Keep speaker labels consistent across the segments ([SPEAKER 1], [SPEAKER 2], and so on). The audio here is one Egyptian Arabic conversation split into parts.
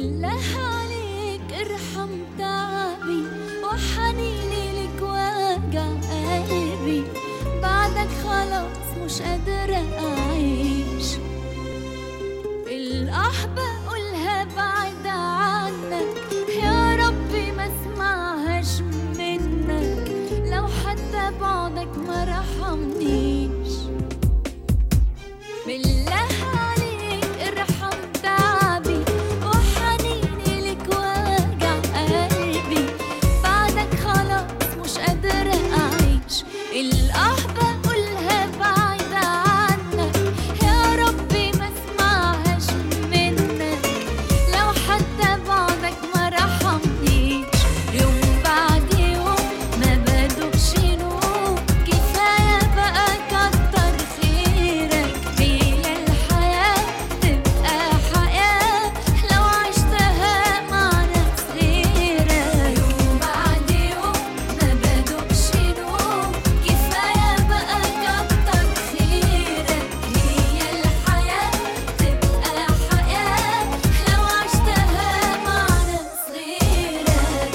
[SPEAKER 1] بالله عليك ارحم تعبي وحنيني لك واجع قلبي بعدك خلاص مش قادرة أعيش الأحبة قولها بعد عنك يا ربي ما اسمعهاش منك لو حتى بعدك ما رحمنيش بالله عليك ارحم تعبي وحنيني لك واجع قلبي بعدك خلاص مش قادرة أعيش الأحبة قولها بعيد عنك يا ربي ما اسمعهاش منك لو حتى بعدك ما رحمنيش يوم بعد يوم ما بدوبش نوم كفاية بقى كتر خيرك هي الحياة تبقى حياة لو عشتها مع ناس غيرك يوم بعد يوم ما بدوبش نوم كفاية بقى كتر خيرك هي الحياة تبقى حياة لو عشتها مع ناس غيرك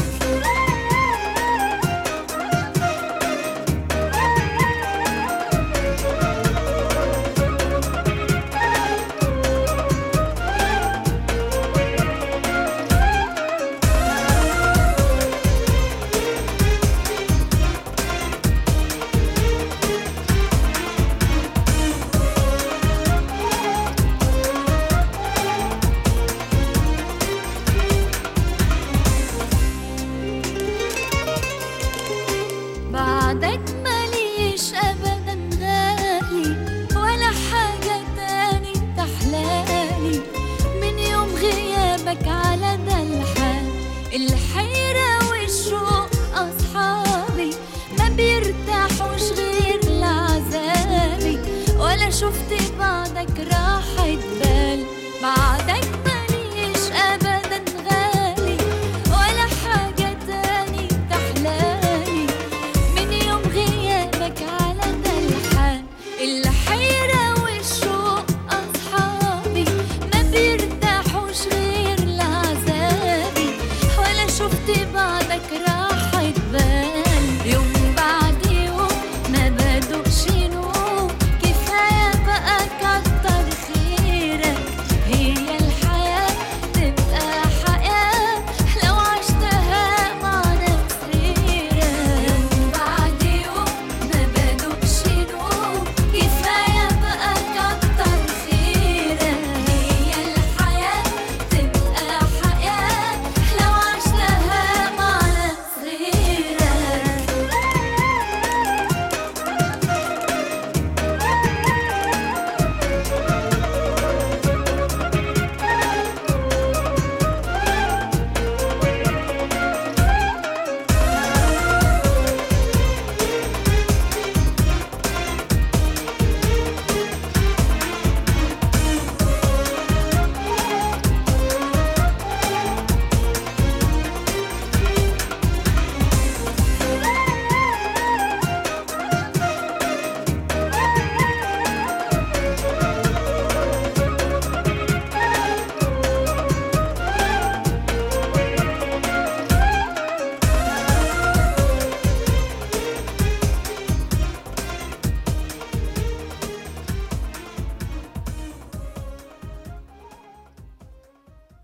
[SPEAKER 1] بعدك ماليش ابدا غالي ولا حاجة تاني تحلالي من يوم غيابك على ده الحال الحيرة والشوق أصحابي ما بيرتاحوش غير لعذابي ولا شفت بعدك